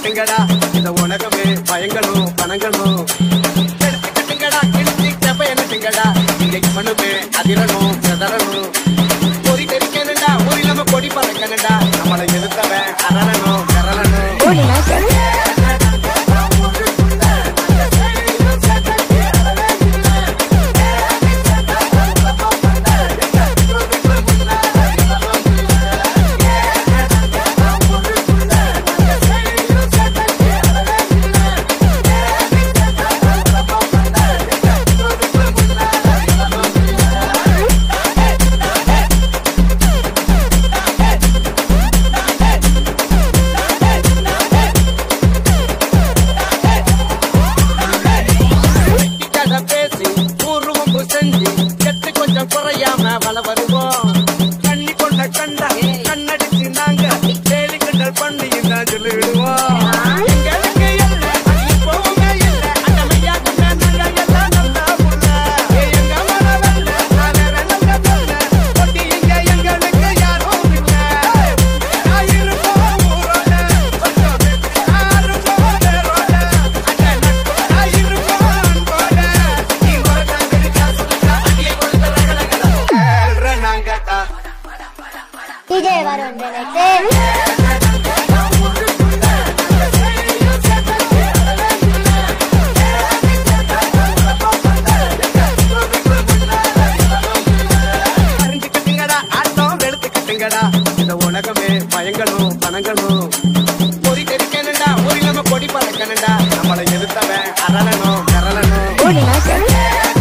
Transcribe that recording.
கட்டுங்கடா இந்த உலகமே பயங்களும் பணங்களும் எடுத்து கட்டுங்கடா கிழிச்சு செப்ப என்னட்டுங்கடா இங்க இவனுமே அதிரணும் செதறணும் பொறி தெரிக்கணுண்டா ஒரு நம்ம கொடி பறக்கணுண்டா நம்மளை எதிர்த்தவன் அரளணும் கரளணும் கதை பேசி பூர்வம் செஞ்சு கெட்டு கொஞ்சம் குறையாம வள வருவோம் கண்ணி கொண்ட கண்டா கண்ணடிச்சு நாங்க தேடி கண்டல் பண்ணி நான் சொல்லிடுவோம் எங்களுக்கு இல்ல, இப்பவுமே இல்ல, அடமையா கொண்ட நாங்க எல்லாம் நல்லா புள்ள. ஏ, எங்க மனவல்ல, நான் வேற நல்ல புள்ள. ஒட்டி இங்க எங்களுக்கு யாரும் இல்ல. நான் இருப்போம் ஊரோட, கொஞ்சம் வெற்றி யாரும் போதரோட. அட நட்பு, நான் இருப்போம் அன்போட. நீ ஒருத்தன் இருக்கா சொல்லுடா, அடியை கொடுத்த ரகடகட. ஏழ்ற நாங்க தான். DJ Varón de Nexe. அறிஞ்சு கட்டுங்கடா ஆட்டம் வெளுத்து கட்டுங்கடா இந்த உலகமே பயங்களும் பணங்களும் பொறி தெரிக்கணுண்டா ஒரு நம்ம கொடி பறக்கணுண்டா நம்மளை எதிர்த்தவன் அரளணும் கரளணும் Uli, no sé.